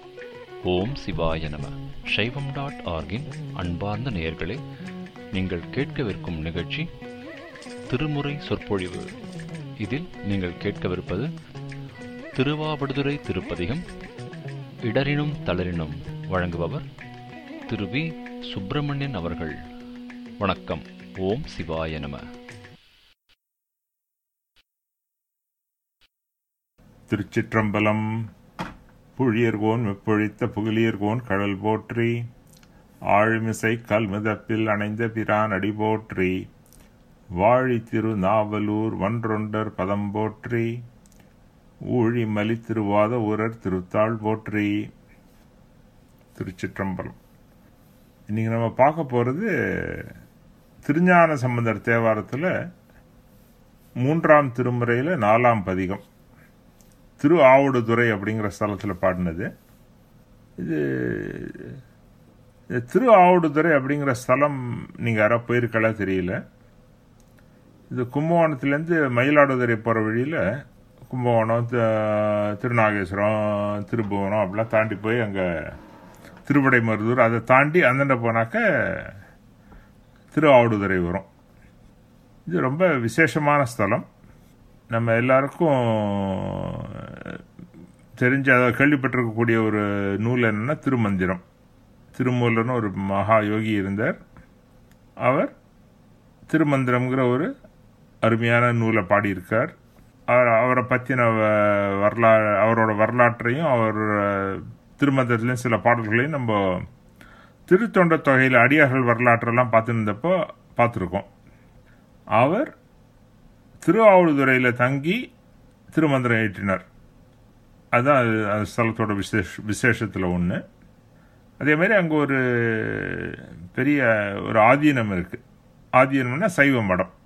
ஓம் சிவாய நம சைவம் டாட் ஆர்கின் அன்பார்ந்த நேயர்களே நீங்கள் கேட்கவிருக்கும் நிகழ்ச்சி திருமுறை சொற்பொழிவு இதில் நீங்கள் கேட்கவிருப்பது திருவாவடுதுறை திருப்பதிகம் இடரினும் தளரினும் வழங்குபவர் திரு வி சுப்பிரமணியன் அவர்கள் வணக்கம் ஓம் சிவாய நம திருச்சிற்றம்பலம் புழியர்கோன் வெப்பொழித்த புகழியர்கோன் கடல் போற்றி ஆழிமிசை கல்முதப்பில் அணைந்த பிரான் அடி போற்றி வாழி திரு நாவலூர் வன்றொண்டர் பதம் போற்றி ஊழி மலி திருவாத ஊரர் திருத்தாள் போற்றி திருச்சிற்றம்பலம் இன்னைக்கு நம்ம பார்க்க போகிறது திருஞான சம்பந்தர் தேவாரத்தில் மூன்றாம் திருமுறையில் நாலாம் பதிகம் திரு ஆவடுதுறை அப்படிங்கிற ஸ்தலத்தில் பாடினது இது இது திரு ஆவடுதுறை அப்படிங்கிற ஸ்தலம் நீங்கள் யாரோ போயிருக்கலா தெரியல இது கும்பகோணத்துலேருந்து மயிலாடுதுறை போகிற வழியில் கும்பகோணம் தி- திருநாகேஸ்வரம் திருபுவனம் அப்படிலாம் தாண்டி போய் அங்கே திருவடை மருதூர் அதை தாண்டி அந்தாண்ட போனாக்க திரு ஆவடுதுறை வரும் இது ரொம்ப விசேஷமான ஸ்தலம் நம்ம எல்லாருக்கும் தெரிஞ்ச அதை கேள்விப்பட்டிருக்கக்கூடிய ஒரு நூல் என்னன்னா திருமந்திரம் திருமூலர்னு ஒரு மகா யோகி இருந்தார் அவர் திருமந்திரம்ங்கிற ஒரு அருமையான நூலை பாடியிருக்கார் அவர் அவரை பற்றின வரலா அவரோட வரலாற்றையும் அவர் திருமந்திரத்துலேயும் சில பாடல்களையும் நம்ம திருத்தொண்ட தொகையில் அடியார்கள் வரலாற்றெல்லாம் பார்த்துருந்தப்போ பார்த்துருக்கோம் அவர் திருவாவூதுறையில் தங்கி திருமந்திரம் ஏற்றினார் அதுதான் அது அந்த ஸ்தலத்தோட விசேஷ விசேஷத்தில் ஒன்று அதே மாதிரி அங்கே ஒரு பெரிய ஒரு ஆதீனம் இருக்குது ஆதீனம்னா சைவ மடம்